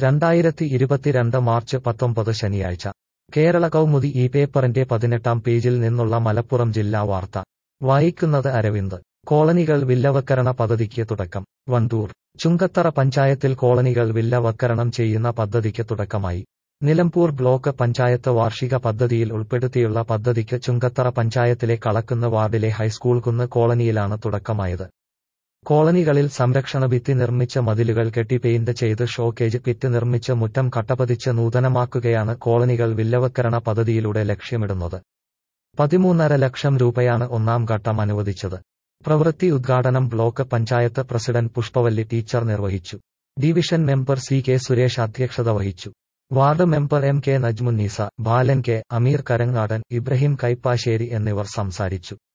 രണ്ടായിരത്തി ഇരുപത്തിരണ്ട് മാർച്ച് പത്തൊമ്പത് ശനിയാഴ്ച കേരള കൗമുദി ഈ പേപ്പറിന്റെ പതിനെട്ടാം പേജിൽ നിന്നുള്ള മലപ്പുറം ജില്ലാ വാർത്ത വായിക്കുന്നത് അരവിന്ദ് കോളനികൾ വില്ലവക്കരണ പദ്ധതിക്ക് തുടക്കം വണ്ടൂർ ചുങ്കത്തറ പഞ്ചായത്തിൽ കോളനികൾ വില്ലവക്കരണം ചെയ്യുന്ന പദ്ധതിക്ക് തുടക്കമായി നിലമ്പൂർ ബ്ലോക്ക് പഞ്ചായത്ത് വാർഷിക പദ്ധതിയിൽ ഉൾപ്പെടുത്തിയുള്ള പദ്ധതിക്ക് ചുങ്കത്തറ പഞ്ചായത്തിലെ കളക്കുന്ന് വാർഡിലെ ഹൈസ്കൂൾ കുന്ന് കോളനിയിലാണ് തുടക്കമായത് കോളനികളിൽ സംരക്ഷണ ഭിത്തി നിർമ്മിച്ച മതിലുകൾ കെട്ടി പെയിന്റ് ചെയ്ത് ഷോക്കേജ് പിറ്റ് നിർമ്മിച്ച് മുറ്റം കട്ടപതിച്ച് നൂതനമാക്കുകയാണ് കോളനികൾ വില്ലവക്കരണ പദ്ധതിയിലൂടെ ലക്ഷ്യമിടുന്നത് പതിമൂന്നര ലക്ഷം രൂപയാണ് ഒന്നാം ഘട്ടം അനുവദിച്ചത് പ്രവൃത്തി ഉദ്ഘാടനം block panchayat president Pushpavalli teacher നിർവഹിച്ചു division member C K Suresh അധ്യക്ഷത വഹിച്ചു ward member M K Najmunnisa Balan K Ameer Karangadan Ibrahim Kaipassery എന്നിവർ സംസാരിച്ചു